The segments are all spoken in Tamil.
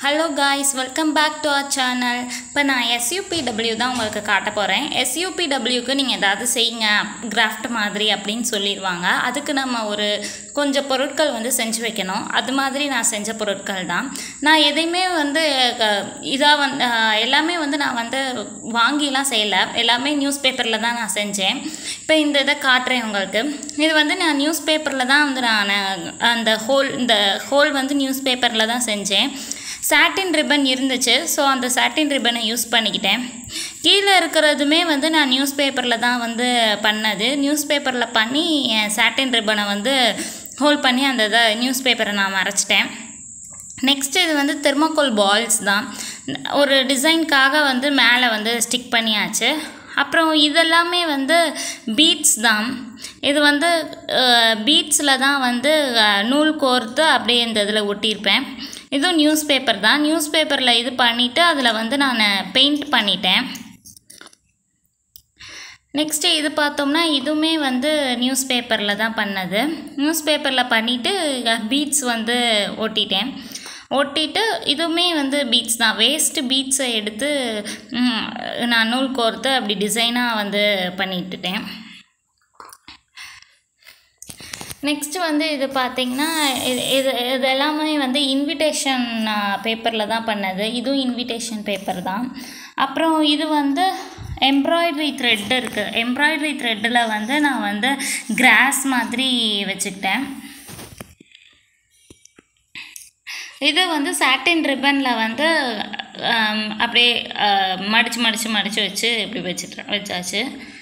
hello guys welcome back to our channel இப்போ நான் எஸ்யூபிடபிள்யூ தான் உங்களுக்கு காட்ட போகிறேன் எஸ்யூபிடபிள்யூக்கு நீங்கள் ஏதாவது செய்யுங்க கிராஃப்ட் மாதிரி அப்படின்னு சொல்லிடுவாங்க அதுக்கு நம்ம ஒரு கொஞ்சம் பொருட்கள் வந்து செஞ்சு வைக்கணும் அது மாதிரி நான் செஞ்ச பொருட்கள் தான் நான் எதையுமே வந்து இதாக வந்து எல்லாமே வந்து நான் வந்து வாங்கிலாம் செய்யலை எல்லாமே நியூஸ் பேப்பரில் தான் நான் செஞ்சேன் இப்போ இந்த இதை காட்டுறேன் உங்களுக்கு இது வந்து நான் நியூஸ் பேப்பரில் தான் வந்து நான் அந்த ஹோல் இந்த ஹோல் வந்து நியூஸ் பேப்பரில் தான் செஞ்சேன் சாட்டின் ரிப்பன் இருந்துச்சு ஸோ அந்த சாட்டின் ரிப்பனை யூஸ் பண்ணிக்கிட்டேன் கீழே இருக்கிறதுமே வந்து நான் நியூஸ் பேப்பரில் தான் வந்து பண்ணது நியூஸ் பேப்பரில் பண்ணி சாட்டின் ரிப்பனை வந்து ஹோல்ட் பண்ணி அந்த இதை நியூஸ் பேப்பரை நான் மறைச்சிட்டேன் நெக்ஸ்ட் இது வந்து தெர்மோகோல் பால்ஸ் தான் ஒரு டிசைனுக்காக வந்து மேலே வந்து ஸ்டிக் பண்ணியாச்சு அப்புறம் இதெல்லாமே வந்து பீட்ஸ் தான் இது வந்து பீட்ஸில் தான் வந்து நூல் கோர்த்து அப்படியே இந்த இதில் ஒட்டியிருப்பேன் இதுவும் நியூஸ் பேப்பர் தான் நியூஸ் பேப்பரில் இது பண்ணிவிட்டு அதில் வந்து நான் பெயிண்ட் பண்ணிட்டேன் நெக்ஸ்ட்டு இது பார்த்தோம்னா இதுவுமே வந்து நியூஸ் பேப்பரில் தான் பண்ணது நியூஸ் பேப்பரில் பண்ணிவிட்டு பீட்ஸ் வந்து ஒட்டிட்டேன் ஒட்டிட்டு இதுவுமே வந்து பீட்ஸ் தான் வேஸ்ட்டு பீட்ஸை எடுத்து நான் நூல் கோர்த்து அப்படி டிசைனாக வந்து பண்ணிட்டுட்டேன் நெக்ஸ்ட்டு வந்து இது பார்த்திங்கன்னா இது இது இது எல்லாமே வந்து இன்விடேஷன் பேப்பரில் தான் பண்ணது இதுவும் இன்விடேஷன் பேப்பர் தான் அப்புறம் இது வந்து எம்ப்ராய்ட்ரி த்ரெட் இருக்குது எம்ப்ராய்ட்ரி த்ரெட்டில் வந்து நான் வந்து கிராஸ் மாதிரி வச்சுக்கிட்டேன் இது வந்து சாட்டின் ரிப்பனில் வந்து அப்படியே மடித்து மடித்து மடித்து வச்சு இப்படி வச்சுட்டு வச்சாச்சு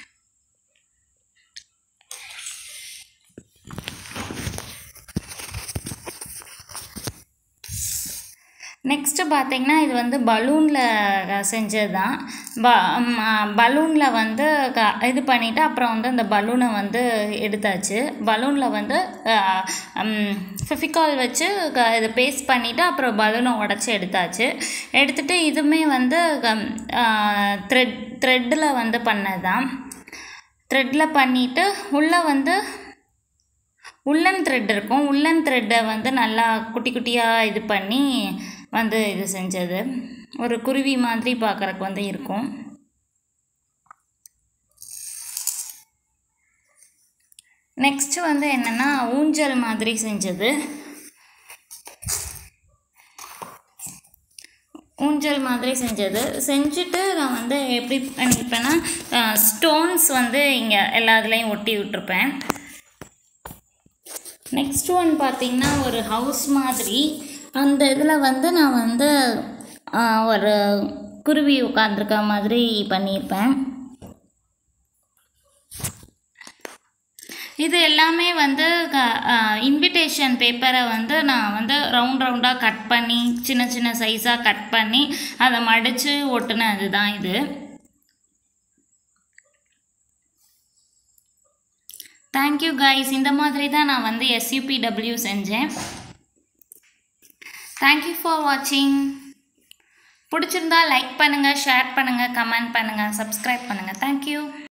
நெக்ஸ்ட்டு பார்த்திங்கன்னா இது வந்து பலூனில் செஞ்சது தான் ப பலூனில் வந்து க இது பண்ணிவிட்டு அப்புறம் வந்து அந்த பலூனை வந்து எடுத்தாச்சு பலூனில் வந்து ஃபிஃபிகால் வச்சு க இது பேஸ்ட் பண்ணிவிட்டு அப்புறம் பலூனை உடச்சி எடுத்தாச்சு எடுத்துகிட்டு இதுவுமே வந்து த்ரெட் த்ரெட்டில் வந்து பண்ணது தான் த்ரெட்டில் பண்ணிவிட்டு உள்ளே வந்து உள்ளன் த்ரெட் இருக்கும் உள்ளன் த்ரெட்டை வந்து நல்லா குட்டி குட்டியாக இது பண்ணி வந்து இது செஞ்சது ஒரு குருவி மாதிரி பார்க்குறக்கு வந்து இருக்கும் நெக்ஸ்ட்டு வந்து என்னென்னா ஊஞ்சல் மாதிரி செஞ்சது ஊஞ்சல் மாதிரி செஞ்சது செஞ்சுட்டு நான் வந்து எப்படி பண்ணியிருப்பேன்னா ஸ்டோன்ஸ் வந்து இங்கே எல்லா இதுலேயும் ஒட்டி விட்டுருப்பேன் நெக்ஸ்ட் ஒன் பார்த்திங்கன்னா ஒரு ஹவுஸ் மாதிரி அந்த இதில் வந்து நான் வந்து ஒரு குருவி உட்காந்துருக்க மாதிரி பண்ணியிருப்பேன் இது எல்லாமே வந்து இன்விடேஷன் பேப்பரை வந்து நான் வந்து ரவுண்ட் ரவுண்டாக கட் பண்ணி சின்ன சின்ன சைஸாக கட் பண்ணி அதை மடித்து ஒட்டுனது தான் இது தேங்க்யூ கைஸ் இந்த மாதிரி தான் நான் வந்து எஸ்யூபிடபிள்யூ செஞ்சேன் தேங்க்யூ ஃபார் வாட்சிங் பிடிச்சிருந்தா லைக் பண்ணுங்கள் ஷேர் பண்ணுங்கள் கமெண்ட் பண்ணுங்கள் சப்ஸ்கிரைப் பண்ணுங்கள் தேங்க்யூ